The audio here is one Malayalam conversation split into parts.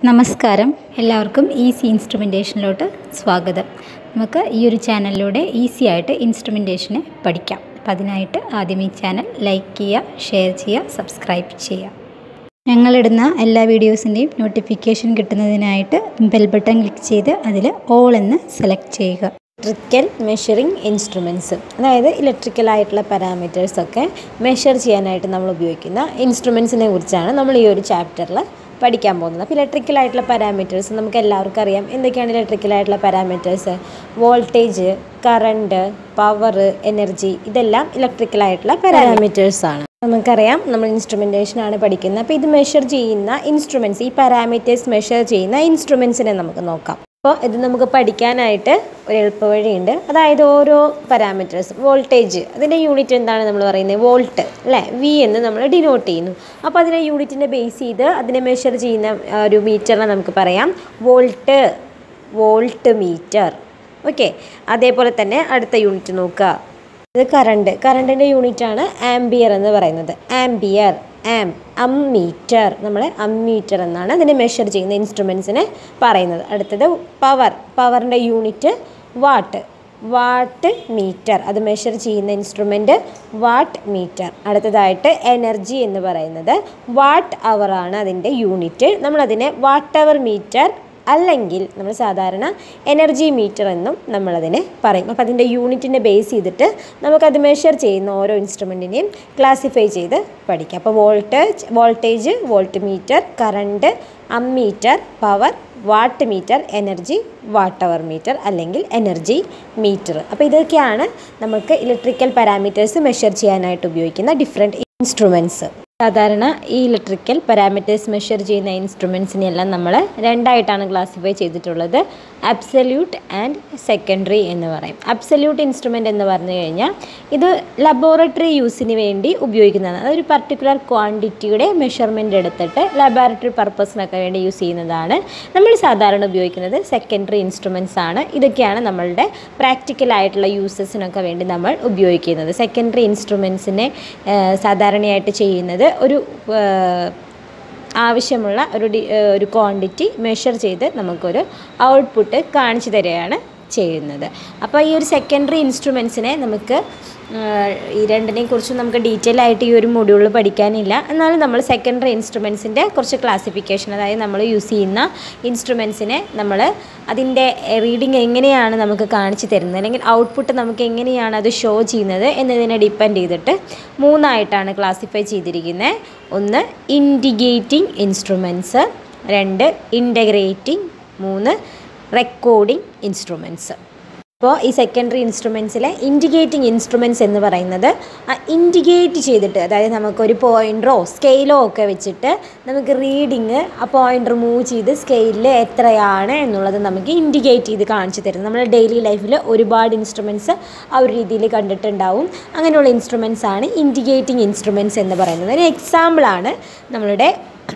നമസ്കാരം എല്ലാവർക്കും ഈസി ഇൻസ്ട്രുമെൻറ്റേഷനിലോട്ട് സ്വാഗതം നമുക്ക് ഈ ഒരു ചാനലിലൂടെ ഈസി ആയിട്ട് ഇൻസ്ട്രുമെൻറ്റേഷനെ പഠിക്കാം അപ്പം അതിനായിട്ട് ആദ്യം ഈ ചാനൽ ലൈക്ക് ചെയ്യുക ഷെയർ ചെയ്യുക സബ്സ്ക്രൈബ് ചെയ്യുക ഞങ്ങളിടുന്ന എല്ലാ വീഡിയോസിൻ്റെയും നോട്ടിഫിക്കേഷൻ കിട്ടുന്നതിനായിട്ട് ബെൽ ബട്ടൺ ക്ലിക്ക് ചെയ്ത് അതിൽ ഓൾ എന്ന് സെലക്ട് ചെയ്യുക ഇലക്ട്രിക്കൽ മെഷറിംഗ് ഇൻസ്ട്രുമെൻറ്റ്സ് അതായത് ഇലക്ട്രിക്കൽ ആയിട്ടുള്ള പാരാമീറ്റേഴ്സ് ഒക്കെ മെഷർ ചെയ്യാനായിട്ട് നമ്മൾ ഉപയോഗിക്കുന്ന ഇൻസ്ട്രുമെൻസിനെ കുറിച്ചാണ് നമ്മൾ ഈ ഒരു ചാപ്റ്ററിൽ പഠിക്കാൻ പോകുന്നത് അപ്പോൾ ഇലക്ട്രിക്കൽ ആയിട്ടുള്ള പാരാമീറ്റേഴ്സ് നമുക്ക് എല്ലാവർക്കും അറിയാം എന്തൊക്കെയാണ് ഇലക്ട്രിക്കൽ ആയിട്ടുള്ള parameters voltage current power energy ഇതെല്ലാം ഇലക്ട്രിക്കൽ ആയിട്ടുള്ള പാരാമീറ്റേഴ്സ് ആണ് നമുക്കറിയാം നമ്മൾ ഇൻസ്ട്രുമെൻറ്റേഷൻ ആണ് പഠിക്കുന്നത് അപ്പോൾ ഇത് മെഷർ ചെയ്യുന്ന ഇൻസ്ട്രുമെൻറ്റ്സ് ഈ പാരാമീറ്റേഴ്സ് മെഷർ ചെയ്യുന്ന ഇൻസ്ട്രുമെൻസിനെ നമുക്ക് നോക്കാം അപ്പോൾ ഇത് നമുക്ക് പഠിക്കാനായിട്ട് ഒരു എളുപ്പവഴിയുണ്ട് അതായത് ഓരോ പാരാമീറ്റേഴ്സ് വോൾട്ടേജ് അതിൻ്റെ യൂണിറ്റ് എന്താണ് നമ്മൾ പറയുന്നത് വോൾട്ട് അല്ലേ വി എന്ന് നമ്മൾ ഡിനോട്ട് ചെയ്യുന്നു അപ്പോൾ അതിനെ യൂണിറ്റിനെ ബേസ് ചെയ്ത് അതിനെ മെഷർ ചെയ്യുന്ന ആ, ഒരു മീറ്ററിനെ നമുക്ക് പറയാം വോൾട്ട് വോൾട്ട് മീറ്റർ ഓക്കെ അതേപോലെ തന്നെ അടുത്ത യൂണിറ്റ് നോക്കുക ഇത് കറണ്ട് കറണ്ടിൻ്റെ യൂണിറ്റാണ് ആംബിയർ എന്ന് പറയുന്നത് ആംബിയർ ആം അമ്മീറ്റർ നമ്മൾ അമ്മീറ്റർ എന്നാണ് അതിനെ മെഷർ ചെയ്യുന്ന ഇൻസ്ട്രുമെൻസിനെ പറയുന്നത് അടുത്തത് പവർ പവറിൻ്റെ യൂണിറ്റ് വാട്ട് വാട്ട് മീറ്റർ അത് മെഷർ ചെയ്യുന്ന ഇൻസ്ട്രുമെൻറ്റ് വാട്ട് മീറ്റർ അടുത്തതായിട്ട് എനർജി എന്ന് പറയുന്നത് വാട്ട് അവർ ആണ് അതിൻ്റെ യൂണിറ്റ് നമ്മളതിനെ വാട്ട് അവർ മീറ്റർ അല്ലെങ്കിൽ നമ്മൾ സാധാരണ എനർജി മീറ്റർ എന്നും നമ്മളതിനെ പറയും അപ്പോൾ അതിൻ്റെ യൂണിറ്റിനെ ബേസ് ചെയ്തിട്ട് നമുക്കത് മെഷർ ചെയ്യുന്ന ഓരോ ഇൻസ്ട്രുമെൻറ്റിനെയും ക്ലാസിഫൈ ചെയ്ത് പഠിക്കാം അപ്പോൾ voltage voltage volt meter current ammeter power watt meter energy watt hour meter അല്ലെങ്കിൽ എനർജി മീറ്റർ അപ്പോൾ ഇതൊക്കെയാണ് നമുക്ക് ഇലക്ട്രിക്കൽ പാരാമീറ്റേഴ്സ് മെഷർ ചെയ്യാനായിട്ട് ഉപയോഗിക്കുന്ന ഡിഫറെൻറ്റ് ഇൻസ്ട്രുമെൻറ്റ്സ് സാധാരണ ഈ ഇലക്ട്രിക്കൽ പാരാമീറ്റേഴ്സ് മെഷർ ചെയ്യുന്ന ഇൻസ്ട്രുമെൻസിനെല്ലാം നമ്മൾ രണ്ടായിട്ടാണ് ക്ലാസിഫൈ ചെയ്തിട്ടുള്ളത് അബ്സല്യൂട്ട് ആൻഡ് സെക്കൻഡറി എന്ന് പറയും അബ്സല്യൂട്ട് ഇൻസ്ട്രുമെൻ്റ് എന്ന് പറഞ്ഞു കഴിഞ്ഞാൽ ഇത് ലബോറട്ടറി യൂസിന് വേണ്ടി ഉപയോഗിക്കുന്നതാണ് അതൊരു പർട്ടിക്കുലർ ക്വാണ്ടിറ്റിയുടെ മെഷർമെൻ്റ് എടുത്തിട്ട് ലബോറട്ടറി പർപ്പസിനൊക്കെ വേണ്ടി യൂസ് ചെയ്യുന്നതാണ് നമ്മൾ സാധാരണ ഉപയോഗിക്കുന്നത് സെക്കൻഡറി ഇൻസ്ട്രുമെൻറ്റ്സ് ആണ് ഇതൊക്കെയാണ് നമ്മളുടെ പ്രാക്ടിക്കൽ ആയിട്ടുള്ള യൂസസിനൊക്കെ വേണ്ടി നമ്മൾ ഉപയോഗിക്കുന്നത് സെക്കൻഡറി ഇൻസ്ട്രുമെൻസിനെ സാധാരണയായിട്ട് ചെയ്യുന്നത് ഒരു ഏഹ്, ആവശ്യമുള്ള ഒരു ഡി ഏഹ്, ഒരു ക്വാണ്ടിറ്റി മെഷർ ചെയ്ത് നമുക്കൊരു ഔട്ട്പുട്ട് കാണിച്ചു തരികയാണ് ചെയ്യുന്നത് അപ്പോൾ ഈ ഒരു സെക്കൻഡറി ഇൻസ്ട്രുമെൻസിനെ നമുക്ക് ഏഹ്, ഈ രണ്ടിനെയും കുറിച്ച് നമുക്ക് ഡീറ്റെയിൽ ആയിട്ട് ഈ ഒരു മൊഡ്യൂളിൽ പഠിക്കാനില്ല എന്നാലും നമ്മൾ സെക്കൻഡറി ഇൻസ്ട്രുമെൻസിൻ്റെ കുറച്ച് ക്ലാസിഫിക്കേഷൻ അതായത് നമ്മൾ യൂസ് ചെയ്യുന്ന ഇൻസ്ട്രുമെൻസിനെ നമ്മൾ അതിൻ്റെ റീഡിങ് എങ്ങനെയാണ് നമുക്ക് കാണിച്ചു തരുന്നത് അല്ലെങ്കിൽ ഔട്ട്പുട്ട് നമുക്ക് എങ്ങനെയാണ് അത് ഷോ ചെയ്യുന്നത് എന്നതിനെ ഡിപ്പെൻഡ് ചെയ്തിട്ട് മൂന്നായിട്ടാണ് ക്ലാസിഫൈ ചെയ്തിരിക്കുന്നത് ഒന്ന് ഇൻഡിഗേറ്റിംഗ് ഇൻസ്ട്രുമെൻറ്റ്സ് രണ്ട് ഇൻ്റഗ്രേറ്റിംഗ് മൂന്ന് റെക്കോർഡിംഗ് ഇൻസ്ട്രുമെൻറ്റ്സ് അപ്പോൾ ഈ സെക്കൻഡറി ഇൻസ്ട്രുമെൻസിലെ ഇൻഡിക്കേറ്റിംഗ് ഇൻസ്ട്രുമെൻറ്റ്സ് എന്ന് പറയുന്നത് ആ ഇൻഡിക്കേറ്റ് ചെയ്തിട്ട് അതായത് നമുക്കൊരു പോയിൻറ്ററോ സ്കെയിലോ ഒക്കെ വെച്ചിട്ട് നമുക്ക് റീഡിങ് ആ പോയിൻറ്റർ മൂവ് ചെയ്ത് സ്കെയിലിൽ എത്രയാണ് എന്നുള്ളത് നമുക്ക് ഇൻഡിക്കേറ്റ് ചെയ്ത് കാണിച്ചു തരുന്നത് നമ്മുടെ ഡെയിലി ലൈഫിൽ ഒരുപാട് ഇൻസ്ട്രുമെൻറ്റ്സ് ആ ഒരു രീതിയിൽ കണ്ടിട്ടുണ്ടാവും അങ്ങനെയുള്ള ഇൻസ്ട്രുമെൻറ്റ്സ് ആണ് ഇൻഡിക്കേറ്റിംഗ് ഇൻസ്ട്രുമെൻറ്റ്സ് എന്ന് പറയുന്നത് ഒരു എക്സാമ്പിളാണ് നമ്മളുടെ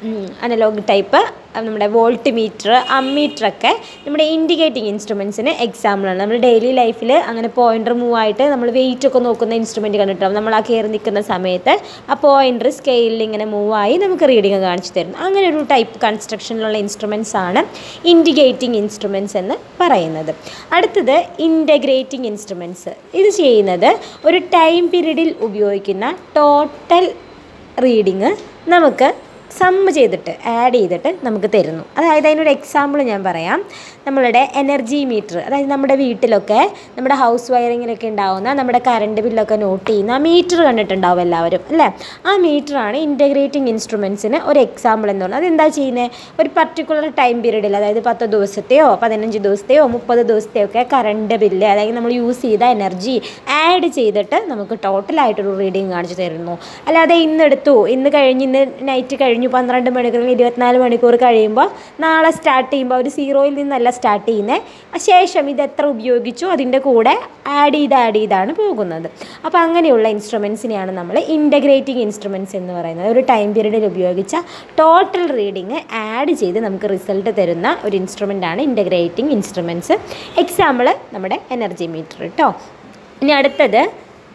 അനലോഗ് ടൈപ്പ് നമ്മുടെ വോൾട്ട് മീറ്റർ അമ്മീറ്ററൊക്കെ നമ്മുടെ ഇൻഡിക്കേറ്റിംഗ് ഇൻസ്ട്രുമെൻസിന് എക്സാമ്പിളാണ് നമ്മൾ ഡെയിലി ലൈഫിൽ അങ്ങനെ പോയിൻ്റർ മൂവ് ആയിട്ട് നമ്മൾ വെയിറ്റ് ഒക്കെ നോക്കുന്ന ഇൻസ്ട്രുമെൻറ്റ് കണ്ടിട്ടുണ്ടാവും നമ്മൾ ആ കയറി നിൽക്കുന്ന സമയത്ത് ആ പോയിൻ്റർ സ്കെയിലിൽ ഇങ്ങനെ മൂവ് ആയി നമുക്ക് റീഡിങ് കാണിച്ചു തരുന്നു അങ്ങനെ ഒരു ടൈപ്പ് കൺസ്ട്രക്ഷനിലുള്ള ഇൻസ്ട്രുമെൻറ്റ്സ് ആണ് ഇൻഡിക്കേറ്റിംഗ് ഇൻസ്ട്രുമെൻറ്റ്സ് എന്ന് പറയുന്നത് അടുത്തത് ഇൻ്റഗ്രേറ്റിംഗ് ഇൻസ്ട്രുമെൻറ്റ്സ് ഇത് ചെയ്യുന്നത് ഒരു ടൈം പീരീഡിൽ ഉപയോഗിക്കുന്ന ടോട്ടൽ റീഡിങ് നമുക്ക് സമ്മ് ചെയ്തിട്ട് ആഡ് ചെയ്തിട്ട് നമുക്ക് തരുന്നു അതായത് അതിനൊരു എക്സാമ്പിൾ ഞാൻ പറയാം നമ്മളുടെ എനർജി മീറ്റർ അതായത് നമ്മുടെ വീട്ടിലൊക്കെ നമ്മുടെ ഹൗസ് വയറിങ്ങിലൊക്കെ ഉണ്ടാവുന്ന നമ്മുടെ കറണ്ട് ബില്ലൊക്കെ നോട്ട് ചെയ്യുന്ന ആ മീറ്റർ കണ്ടിട്ടുണ്ടാവും എല്ലാവരും അല്ലേ ആ മീറ്ററാണ് ഇൻറ്റഗ്രേറ്റിംഗ് ഇൻസ്ട്രുമെൻസിന് ഒരു എക്സാമ്പിൾ എന്ന് പറയുന്നത് അതെന്താ ചെയ്യുന്നത് ഒരു പർട്ടിക്കുലർ ടൈം പീരീഡിൽ അതായത് പത്ത് ദിവസത്തെയോ പതിനഞ്ച് ദിവസത്തെയോ മുപ്പത് ദിവസത്തെയോ ഒക്കെ കറണ്ട് ബില്ല് അല്ലെങ്കിൽ നമ്മൾ യൂസ് ചെയ്ത എനർജി ആഡ് ചെയ്തിട്ട് നമുക്ക് ടോട്ടലായിട്ടൊരു റീഡിങ് കാണിച്ചു തരുന്നു അല്ലാതെ ഇന്ന് എടുത്തു ഇന്ന് കഴിഞ്ഞ് ഇന്ന് നൈറ്റ് കഴിഞ്ഞു പന്ത്രണ്ട് മണിക്കൂർ ഇരുപത്തിനാല് മണിക്കൂർ കഴിയുമ്പോൾ നാളെ സ്റ്റാർട്ട് ചെയ്യുമ്പോൾ ഒരു സീറോയിൽ നിന്നല്ല സ്റ്റാർട്ട് ചെയ്യുന്നത് ശേഷം ഇത് എത്ര ഉപയോഗിച്ചു അതിൻ്റെ കൂടെ ആഡ് ചെയ്ത് ആഡ് ചെയ്താണ് പോകുന്നത് അപ്പോൾ അങ്ങനെയുള്ള ഇൻസ്ട്രുമെൻസിനെയാണ് നമ്മൾ ഇൻ്റഗ്രേറ്റിംഗ് ഇൻസ്ട്രുമെൻറ്റ്സ് എന്ന് പറയുന്നത് ഒരു ടൈം പീരീഡിൽ ഉപയോഗിച്ച ടോട്ടൽ റീഡിങ് ആഡ് ചെയ്ത് നമുക്ക് റിസൾട്ട് തരുന്ന ഒരു ഇൻസ്ട്രുമെൻ്റാണ് ഇൻ്റഗ്രേറ്റിംഗ് ഇൻസ്ട്രുമെൻറ്റ്സ് എക്സാമ്പിൾ നമ്മുടെ എനർജി മീറ്റർ കേട്ടോ ഇനി അടുത്തത്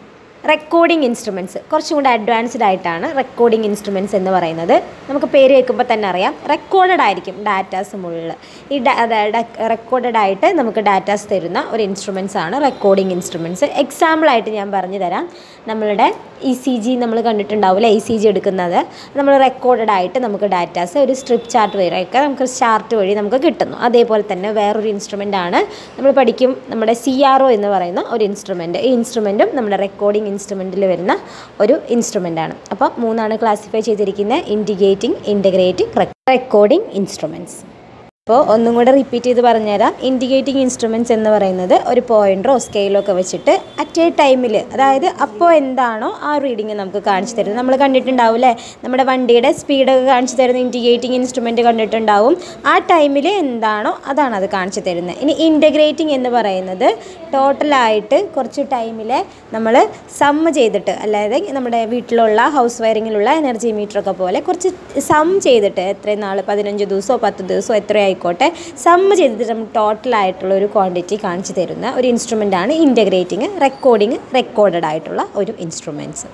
റെക്കോർഡിംഗ് ഇൻസ്ട്രുമെൻറ്റ്സ് കുറച്ചും കൂടി അഡ്വാൻസ്ഡ് ആയിട്ടാണ് റെക്കോർഡിംഗ് ഇൻസ്ട്രുമെൻറ്റ്സ് എന്ന് പറയുന്നത് നമുക്ക് പേര് കേൾക്കുമ്പോൾ തന്നെ അറിയാം റെക്കോർഡഡ് ആയിരിക്കും ഡാറ്റാസ് മുകളിൽ ഈ റെക്കോർഡഡ് ആയിട്ട് നമുക്ക് ഡാറ്റാസ് തരുന്ന ഒരു ഇൻസ്ട്രുമെൻറ്റ്സ് ആണ് റെക്കോർഡിംഗ് ഇൻസ്ട്രുമെൻറ്റ്സ് എക്സാമ്പിളായിട്ട് ഞാൻ പറഞ്ഞു തരാം നമ്മളുടെ ഇ സി ജി നമ്മൾ കണ്ടിട്ടുണ്ടാവില്ല ഇ സി ജി എടുക്കുന്നത് നമ്മൾ റെക്കോർഡഡ് ആയിട്ട് നമുക്ക് ഡാറ്റാസ് ഒരു സ്ട്രിപ്പ് ചാർട്ട് വരെയൊക്കെ നമുക്ക് ചാർട്ട് വഴി നമുക്ക് കിട്ടുന്നു അതേപോലെ തന്നെ വേറൊരു ഇൻസ്ട്രുമെൻ്റ് ആണ് നമ്മൾ പഠിക്കും നമ്മുടെ സി ആർ ഒ എന്ന് പറയുന്ന ഒരു ഇൻസ്ട്രുമെൻറ്റ് ഈ ഇൻസ്ട്രുമെൻറ്റും നമ്മുടെ റെക്കോർഡിംഗ് ഇൻസ്ട്രുമെൻറ്റിൽ വരുന്ന ഒരു ഇൻസ്ട്രുമെൻ്റ് ആണ് അപ്പോൾ മൂന്നാണ് ക്ലാസിഫൈ ചെയ്തിരിക്കുന്ന ഇൻഡിഗേറ്റിംഗ് ഇൻറ്റഗ്രേറ്റിംഗ് റെക്കോർഡിംഗ് ഇൻസ്ട്രുമെൻറ്റ്സ് അപ്പോൾ ഒന്നും കൂടെ റിപ്പീറ്റ് ചെയ്ത് പറഞ്ഞുതരാം ഇൻഡിക്കേറ്റിംഗ് ഇൻസ്ട്രുമെൻറ്റ്സ് എന്ന് പറയുന്നത് ഒരു പോയിൻ്ററോ സ്കെയിലോ ഒക്കെ വെച്ചിട്ട് അറ്റ് എ ടൈമിൽ അതായത് അപ്പോൾ എന്താണോ ആ റീഡിങ് നമുക്ക് കാണിച്ചു തരുന്നത് നമ്മൾ കണ്ടിട്ടുണ്ടാവും നമ്മുടെ വണ്ടിയുടെ സ്പീഡൊക്കെ കാണിച്ചു തരുന്ന ഇൻഡിക്കേറ്റിംഗ് ഇൻസ്ട്രുമെൻറ്റ് കണ്ടിട്ടുണ്ടാവും ആ ടൈമിൽ എന്താണോ അതാണ് അത് കാണിച്ചു തരുന്നത് ഇനി ഇൻറ്റഗ്രേറ്റിംഗ് എന്ന് പറയുന്നത് ടോട്ടലായിട്ട് കുറച്ച് ടൈമിൽ നമ്മൾ സമ്മ് ചെയ്തിട്ട് അല്ലാതെ നമ്മുടെ വീട്ടിലുള്ള ഹൗസ് വയറിങ്ങിലുള്ള എനർജി മീറ്ററൊക്കെ പോലെ കുറച്ച് സം ചെയ്തിട്ട് എത്രയും നാൾ പതിനഞ്ച് ദിവസമോ പത്ത് ദിവസമോ എത്രയോ ആയിക്കോട്ടെ സമ്മ് ചെയ്തിട്ട് നമുക്ക് ടോട്ടലായിട്ടുള്ള ഒരു ക്വാണ്ടിറ്റി കാണിച്ചു തരുന്ന ഒരു ഇൻസ്ട്രുമെൻ്റ് ആണ് ഇൻറ്റഗ്രേറ്റിംഗ് റെക്കോർഡിങ് റെക്കോർഡഡ് ആയിട്ടുള്ള ഒരു ഇൻസ്ട്രുമെൻറ്റ്സ്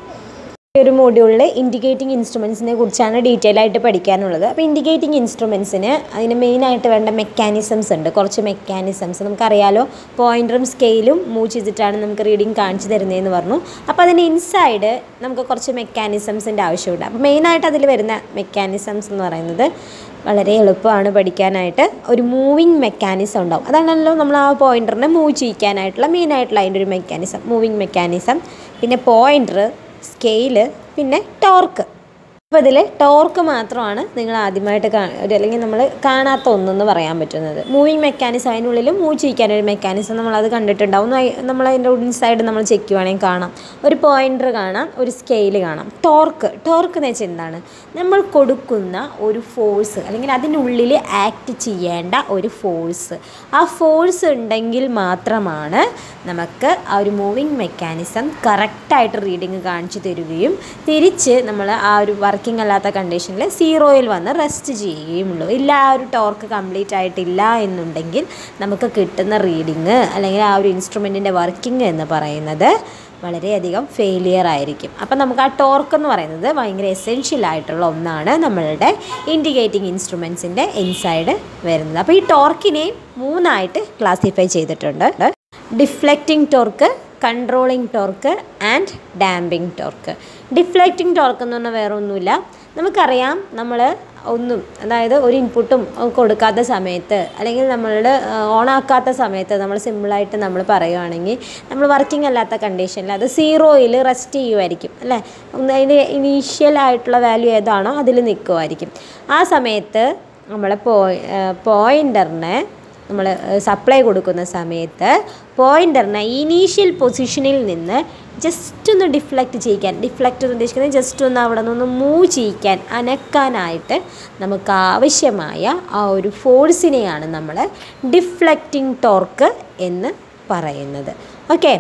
ഈ ഒരു മോഡ്യൂളിൽ ഇൻഡിക്കേറ്റിംഗ് ഇൻസ്ട്രുമെൻസിനെ കുറിച്ചാണ് ഡീറ്റെയിൽ ആയിട്ട് പഠിക്കാനുള്ളത് അപ്പോൾ ഇൻഡിക്കേറ്റിംഗ് ഇൻസ്ട്രുമെൻസിന് അതിന് മെയിനായിട്ട് വേണ്ട മെക്കാനിസംസ് ഉണ്ട് കുറച്ച് മെക്കാനിസംസ് നമുക്കറിയാലോ പോയിൻറ്ററും സ്കെയിലും മൂവ് ചെയ്തിട്ടാണ് നമുക്ക് റീഡിങ് കാണിച്ചു തരുന്നതെന്ന് പറഞ്ഞു അപ്പോൾ അതിന് ഇൻസൈഡ് നമുക്ക് കുറച്ച് മെക്കാനിസംസിൻ്റെ ആവശ്യമുണ്ട് അപ്പോൾ മെയിനായിട്ട് അതിൽ വരുന്ന മെക്കാനിസംസ് എന്ന് പറയുന്നത് വളരെ എളുപ്പമാണ് പഠിക്കാനായിട്ട് ഒരു മൂവിങ് മെക്കാനിസം ഉണ്ടാവും അതാണല്ലോ നമ്മൾ ആ പോയിൻറ്ററിനെ മൂവ് ചെയ്യിക്കാനായിട്ടുള്ള മെയിനായിട്ടുള്ള അതിൻ്റെ ഒരു മെക്കാനിസം മൂവിങ് മെക്കാനിസം പിന്നെ പോയിൻറ്റർ സ്കെയില് പിന്നെ ടോർക്ക് അപ്പോൾ ഇതിൽ ടോർക്ക് മാത്രമാണ് നിങ്ങൾ ആദ്യമായിട്ട് കാ ഒരു അല്ലെങ്കിൽ നമ്മൾ കാണാത്ത ഒന്നെന്ന് പറയാൻ പറ്റുന്നത് മൂവിങ് മെക്കാനിസം അതിനുള്ളിൽ മൂവ് ചെയ്യിക്കാനൊരു മെക്കാനിസം നമ്മളത് കണ്ടിട്ടുണ്ടാവും നമ്മൾ അതിൻ്റെ ഇൻസൈഡ് നമ്മൾ ചെക്ക് ചെയ്യുവാണെങ്കിൽ കാണാം ഒരു പോയിൻ്റർ കാണാം ഒരു സ്കെയിൽ കാണാം ടോർക്ക് ടോർക്ക് എന്ന് വെച്ചാൽ എന്താണ് നമ്മൾ കൊടുക്കുന്ന ഒരു ഫോഴ്സ് അല്ലെങ്കിൽ അതിനുള്ളിൽ ആക്ട് ചെയ്യേണ്ട ഒരു ഫോഴ്സ് ആ ഫോഴ്സ് ഉണ്ടെങ്കിൽ മാത്രമാണ് നമുക്ക് ആ ഒരു മൂവിങ് മെക്കാനിസം കറക്റ്റായിട്ട് റീഡിങ് കാണിച്ചു തരികയും തിരിച്ച് നമ്മൾ ആ ഒരു വർക്കിംഗ് അല്ലാത്ത കണ്ടീഷനിൽ സീറോയിൽ വന്ന് റെസ്റ്റ് ചെയ്യുകയുമുള്ളൂ ഇല്ല ആ ഒരു ടോർക്ക് കംപ്ലീറ്റ് ആയിട്ടില്ല എന്നുണ്ടെങ്കിൽ നമുക്ക് കിട്ടുന്ന റീഡിങ് അല്ലെങ്കിൽ ആ ഒരു ഇൻസ്ട്രുമെൻറ്റിൻ്റെ വർക്കിംഗ് എന്ന് പറയുന്നത് വളരെയധികം ഫെയിലിയർ ആയിരിക്കും അപ്പം നമുക്ക് ആ ടോർക്ക് എന്ന് പറയുന്നത് ഭയങ്കര എസെൻഷ്യൽ ആയിട്ടുള്ള ഒന്നാണ് നമ്മളുടെ ഇൻഡിക്കേറ്റിംഗ് ഇൻസ്ട്രുമെൻസിൻ്റെ ഇൻസൈഡ് വരുന്നത് അപ്പോൾ ഈ ടോർക്കിനെ മൂന്നായിട്ട് ക്ലാസിഫൈ ചെയ്തിട്ടുണ്ട് deflecting torque controlling torque and damping torque deflecting torque എന്ന് പറഞ്ഞാൽ വേറെ ഒന്നുമില്ല നമുക്കറിയാം നമ്മൾ ഒന്നും അതായത് ഒരു ഇൻപുട്ടും കൊടുക്കാത്ത സമയത്ത് അല്ലെങ്കിൽ നമ്മളുടെ ഓണാക്കാത്ത സമയത്ത് നമ്മൾ സിമ്പിളായിട്ട് നമ്മൾ പറയുവാണെങ്കിൽ നമ്മൾ വർക്കിംഗ് അല്ലാത്ത കണ്ടീഷനിൽ അത് സീറോയിൽ റെസ്റ്റ് ചെയ്യുമായിരിക്കും അല്ലേ അതിൻ്റെ ഇനീഷ്യൽ ആയിട്ടുള്ള വാല്യൂ ഏതാണോ അതിൽ നിൽക്കുമായിരിക്കും ആ സമയത്ത് നമ്മളെ പോയി പോയിൻ്ററിനെ നമ്മൾ സപ്ലൈ കൊടുക്കുന്ന സമയത്ത് പോയിൻ്ററിനെ ഇനീഷ്യൽ പൊസിഷനിൽ നിന്ന് ജസ്റ്റ് ഒന്ന് ഡിഫ്ലക്റ്റ് ചെയ്യിക്കാൻ ഡിഫ്ലക്റ്റ് എന്ന് ഉദ്ദേശിക്കുന്നത് ജസ്റ്റ് ഒന്ന് അവിടെ നിന്ന് മൂവ് ചെയ്യിക്കാൻ അനക്കാനായിട്ട് നമുക്ക് ആവശ്യമായ ആ ഒരു ഫോഴ്സിനെയാണ് നമ്മൾ ഡിഫ്ലക്റ്റിംഗ് ടോർക്ക് എന്ന് പറയുന്നത് ഓക്കെ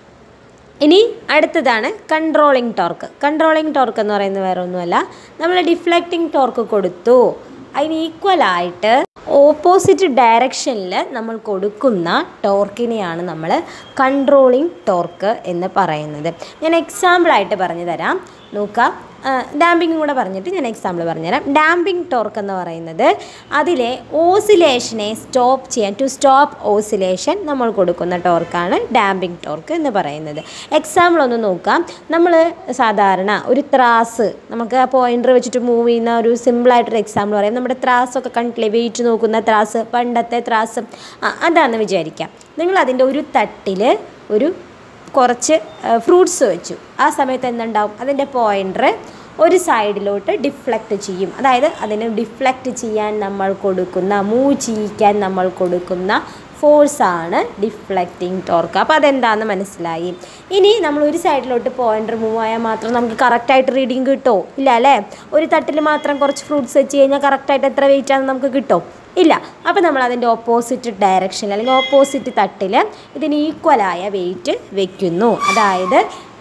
ഇനി അടുത്തതാണ് കൺട്രോളിംഗ് ടോർക്ക് കൺട്രോളിംഗ് ടോർക്ക് എന്ന് പറയുന്നത് വേറെ ഒന്നുമല്ല നമ്മൾ ഡിഫ്ലക്റ്റിംഗ് ടോർക്ക് കൊടുത്തു അതിന് ഈക്വലായിട്ട് ഓപ്പോസിറ്റ് ഡയറക്ഷനിൽ നമ്മൾ കൊടുക്കുന്ന ടോർക്കിനെയാണ് നമ്മൾ കൺട്രോളിംഗ് ടോർക്ക് എന്ന് പറയുന്നത് ഞാൻ എക്സാമ്പിളായിട്ട് പറഞ്ഞു തരാം നോക്കാം ഡാമ്പിങ്ങും കൂടെ പറഞ്ഞിട്ട് ഞാൻ എക്സാമ്പിൾ പറഞ്ഞുതരാം ഡാമ്പിംഗ് ടോർക്ക് എന്ന് പറയുന്നത് അതിലെ ഓസിലേഷനെ സ്റ്റോപ്പ് ചെയ്യാൻ ടു സ്റ്റോപ്പ് ഓസിലേഷൻ നമ്മൾ കൊടുക്കുന്ന ടോർക്കാണ് ഡാമ്പിംഗ് ടോർക്ക് എന്ന് പറയുന്നത് എക്സാമ്പിൾ ഒന്ന് നോക്കാം നമ്മൾ സാധാരണ ഒരു ത്രാസ് നമുക്ക് ആ പോയിൻ്റർ വെച്ചിട്ട് മൂവ് ചെയ്യുന്ന ഒരു സിമ്പിളായിട്ടൊരു എക്സാമ്പിൾ പറയാം നമ്മുടെ ത്രാസൊക്കെ കണ്ടില്ലേ വെയിറ്റ് നോക്കുന്ന ത്രാസ് പണ്ടത്തെ ത്രാസ് അതാണെന്ന് വിചാരിക്കാം നിങ്ങൾ അതിൻ്റെ ഒരു തട്ടിൽ ഒരു കുറച്ച് ഫ്രൂട്ട്സ് വെച്ചു ആ സമയത്ത് എന്തുണ്ടാവും അതിൻ്റെ പോയിൻ്റർ ഒരു സൈഡിലോട്ട് ഡിഫ്ലക്റ്റ് ചെയ്യും അതായത് അതിന് ഡിഫ്ലക്റ്റ് ചെയ്യാൻ നമ്മൾ കൊടുക്കുന്ന മൂവ് ചെയ്യിക്കാൻ നമ്മൾ കൊടുക്കുന്ന ഫോഴ്സാണ് ഡിഫ്ലക്റ്റിംഗ് ടോർക്ക് അപ്പോൾ അതെന്താണെന്ന് മനസ്സിലായി ഇനി നമ്മൾ ഒരു സൈഡിലോട്ട് പോയിൻ്റർ മൂവ് ആയാൽ മാത്രം നമുക്ക് കറക്റ്റായിട്ട് റീഡിങ് കിട്ടുമോ ഇല്ല അല്ലേ ഒരു തട്ടിൽ മാത്രം കുറച്ച് ഫ്രൂട്ട്സ് വെച്ച് കഴിഞ്ഞാൽ കറക്റ്റായിട്ട് എത്ര വെയിറ്റ് ആണെന്ന് നമുക്ക് കിട്ടുമോ ഇല്ല അപ്പോൾ നമ്മൾ അതിൻ്റെ ഓപ്പോസിറ്റ് ഡയറക്ഷനിൽ അല്ലെങ്കിൽ ഓപ്പോസിറ്റ് തട്ടിൽ ഇതിന് ഈക്വലായ വെയിറ്റ് വെക്കുന്നു അതായത്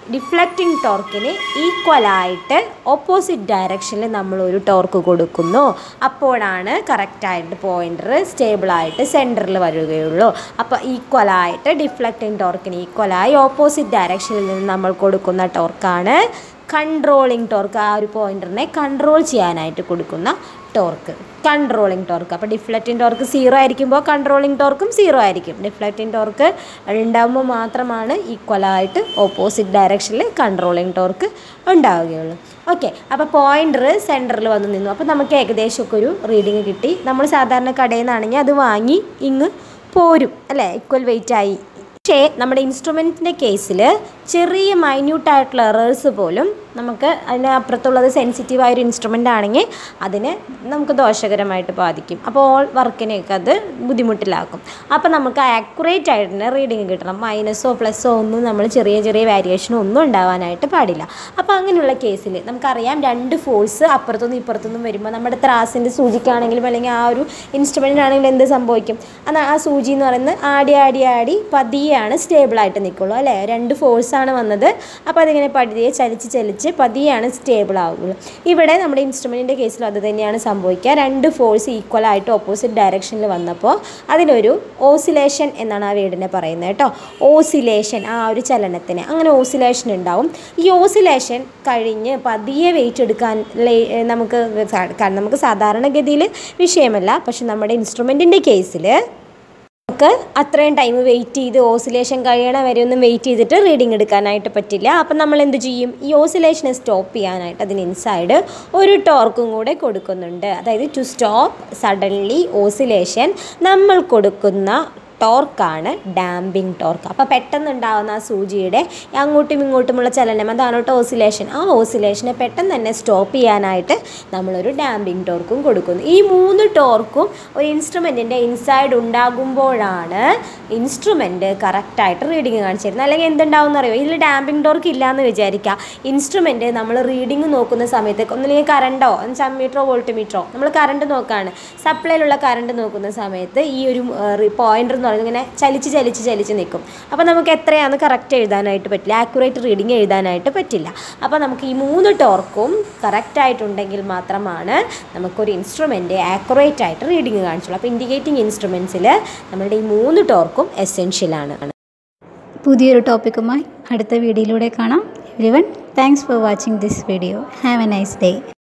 ഡിഫ്ലക്റ്റിംഗ് ടോർക്കിന് ഈക്വലായിട്ട് ഓപ്പോസിറ്റ് ഡയറക്ഷനിൽ നമ്മൾ ഒരു ടോർക്ക് കൊടുക്കുന്നു അപ്പോഴാണ് കറക്റ്റായിട്ട് പോയിൻ്റർ സ്റ്റേബിളായിട്ട് സെൻറ്ററിൽ വരികയുള്ളൂ അപ്പോൾ ഈക്വലായിട്ട് ഡിഫ്ലക്റ്റിംഗ് ടോർക്കിന് ഈക്വലായി ഓപ്പോസിറ്റ് ഡയറക്ഷനിൽ നിന്ന് നമ്മൾ കൊടുക്കുന്ന ടോർക്കാണ് കൺട്രോളിങ് ടോർക്ക് ആ ഒരു പോയിൻ്ററിനെ കൺട്രോൾ ചെയ്യാനായിട്ട് കൊടുക്കുന്ന ടോർക്ക് കൺട്രോളിങ് ടോർക്ക് അപ്പോൾ ഡിഫ്ലക്റ്റിംഗ് ടോർക്ക് സീറോ ആയിരിക്കുമ്പോൾ കൺട്രോളിങ് ടോർക്കും സീറോ ആയിരിക്കും ഡിഫ്ലക്റ്റിംഗ് ടോർക്ക് ഉണ്ടാകുമ്പോൾ മാത്രമാണ് ഈക്വലായിട്ട് ഓപ്പോസിറ്റ് ഡയറക്ഷനിൽ കൺട്രോളിങ് ടോർക്ക് ഉണ്ടാവുകയുള്ളൂ ഓക്കെ അപ്പോൾ പോയിൻ്റർ സെൻറ്ററിൽ വന്ന് നിന്നു അപ്പോൾ നമുക്ക് ഏകദേശമൊക്കെ ഒരു റീഡിങ് കിട്ടി നമ്മൾ സാധാരണ കടയിൽ നിന്നാണെങ്കിൽ അത് വാങ്ങി ഇങ്ങ് പോരും അല്ലേ ഈക്വൽ വെയിറ്റ് ആയി പക്ഷേ നമ്മുടെ ഇൻസ്ട്രുമെൻറ്റിൻ്റെ കേസിൽ ചെറിയ മൈന്യൂട്ടായിട്ടുള്ള എറേഴ്സ് പോലും നമുക്ക് അതിന് അപ്പുറത്തുള്ളത് സെൻസിറ്റീവായൊരു ഇൻസ്ട്രുമെൻ്റ് ആണെങ്കിൽ അതിനെ നമുക്ക് ദോഷകരമായിട്ട് ബാധിക്കും അപ്പോൾ ഓൾ വർക്കിനെയൊക്കെ അത് ബുദ്ധിമുട്ടിലാക്കും അപ്പോൾ നമുക്ക് ആക്യുറേറ്റ് ആയിട്ട് തന്നെ റീഡിങ് കിട്ടണം മൈനസോ പ്ലസ്സോ ഒന്നും നമ്മൾ ചെറിയ ചെറിയ വേരിയേഷനോ ഒന്നും ഉണ്ടാവാനായിട്ട് പാടില്ല അപ്പോൾ അങ്ങനെയുള്ള കേസിൽ നമുക്കറിയാം രണ്ട് ഫോഴ്സ് അപ്പുറത്തുനിന്നും ഇപ്പുറത്തുനിന്നും വരുമ്പോൾ നമ്മുടെ ത്രാസിൻ്റെ സൂചിക്കാണെങ്കിലും അല്ലെങ്കിൽ ആ ഒരു ഇൻസ്ട്രുമെൻറ്റിനാണെങ്കിലും എന്ത് സംഭവിക്കും എന്നാൽ ആ സൂചി എന്ന് പറയുന്നത് ആടി ആടി ആടി പതിയെയാണ് സ്റ്റേബിളായിട്ട് നിൽക്കുള്ളൂ അല്ലേ രണ്ട് ഫോഴ്സാണ് വന്നത് അപ്പോൾ അതിങ്ങനെ പതിയെ ചലിച്ച് ചലിച്ച് പതിയെയാണ് സ്റ്റേബിൾ ആവുകയുള്ളൂ ഇവിടെ നമ്മുടെ ഇൻസ്ട്രുമെൻറ്റിൻ്റെ കേസിൽ അത് തന്നെയാണ് സംഭവിക്കുക രണ്ട് ഫോഴ്സ് ഈക്വൽ ആയിട്ട് ഓപ്പോസിറ്റ് ഡയറക്ഷനിൽ വന്നപ്പോൾ അതിനൊരു ഓസിലേഷൻ എന്നാണ് ആ വേർഡിനെ പറയുന്നത് കേട്ടോ ഓസിലേഷൻ ആ ഒരു ചലനത്തിന് അങ്ങനെ ഓസിലേഷൻ ഉണ്ടാവും ഈ ഓസിലേഷൻ കഴിഞ്ഞ് പതിയെ വെയിറ്റ് എടുക്കാൻ ലേ- നമുക്ക് സാ- കാരണം നമുക്ക് സാധാരണഗതിയിൽ വിഷയമല്ല പക്ഷെ നമ്മുടെ ഇൻസ്ട്രുമെൻറ്റിൻ്റെ കേസിൽ നമുക്ക് അത്രയും ടൈം വെയിറ്റ് ചെയ്ത് ഓസിലേഷൻ കഴിയണ വരെ ഒന്നും വെയിറ്റ് ചെയ്തിട്ട് റീഡിങ് എടുക്കാനായിട്ട് പറ്റില്ല അപ്പം നമ്മൾ എന്ത് ചെയ്യും ഈ ഓസിലേഷനെ സ്റ്റോപ്പ് ചെയ്യാനായിട്ട് അതിന് ഇൻസൈഡ് ഒരു ടോർക്കും കൂടെ കൊടുക്കുന്നുണ്ട് അതായത് ടു സ്റ്റോപ്പ് സഡൻലി ഓസിലേഷൻ നമ്മൾ കൊടുക്കുന്ന ടോർക്കാണ് ഡാമ്പിംഗ് ടോർക്ക് അപ്പോൾ പെട്ടെന്ന് ഉണ്ടാകുന്ന ആ സൂചിയുടെ അങ്ങോട്ടും ഇങ്ങോട്ടുമുള്ള ചലനം അതാണ് കേട്ടോ ഓസിലേഷൻ ആ ഓസിലേഷനെ പെട്ടെന്ന് തന്നെ സ്റ്റോപ്പ് ചെയ്യാനായിട്ട് നമ്മളൊരു ഡാമ്പിംഗ് ടോർക്കും കൊടുക്കുന്നു ഈ മൂന്ന് ടോർക്കും ഒരു ഇൻസ്ട്രുമെൻറ്റിൻ്റെ ഇൻസൈഡ് ഉണ്ടാകുമ്പോഴാണ് ഇൻസ്ട്രുമെൻറ്റ് കറക്റ്റായിട്ട് റീഡിങ് കാണിച്ചു തരുന്നത് അല്ലെങ്കിൽ എന്തുണ്ടാവും അറിയോ ഇതിൽ ഡാമ്പിംഗ് ടോർക്ക് ഇല്ലയെന്ന് വിചാരിക്കുക ഇൻസ്ട്രുമെൻറ്റ് നമ്മൾ റീഡിങ് നോക്കുന്ന സമയത്ത് ഒന്നില്ലെങ്കിൽ കറണ്ടോ മീറ്ററോ വോൾട്ട് നമ്മൾ കറണ്ട് നോക്കുകയാണ് സപ്ലൈയിലുള്ള കറണ്ട് നോക്കുന്ന സമയത്ത് ഈ ഒരു പോയിൻ്റർ എന്ന് പറയുന്നത് ഇങ്ങനെ ചലിച്ച് ചലിച്ച് ചലിച്ച് നിൽക്കും അപ്പോൾ നമുക്ക് എത്രയാണെന്ന് കറക്റ്റ് എഴുതാനായിട്ട് പറ്റില്ല ആക്യുറേറ്റ് റീഡിങ് എഴുതാനായിട്ട് പറ്റില്ല അപ്പോൾ നമുക്ക് ഈ മൂന്ന് ടോർക്കും കറക്റ്റായിട്ടുണ്ടെങ്കിൽ മാത്രമാണ് നമുക്കൊരു ഇൻസ്ട്രുമെൻറ്റ് ആക്യുറേറ്റ് ആയിട്ട് റീഡിങ് കാണിച്ചുള്ളൂ അപ്പോൾ ഇൻഡിക്കേറ്റിംഗ് ഇൻസ്ട്രുമെൻസിൽ നമ്മളുടെ ഈ മൂന്ന് ടോർക്കും എസെൻഷ്യലാണ് പുതിയൊരു ടോപ്പിക്കുമായി അടുത്ത വീഡിയോയിലൂടെ കാണാം everyone thanks for watching this video have a nice day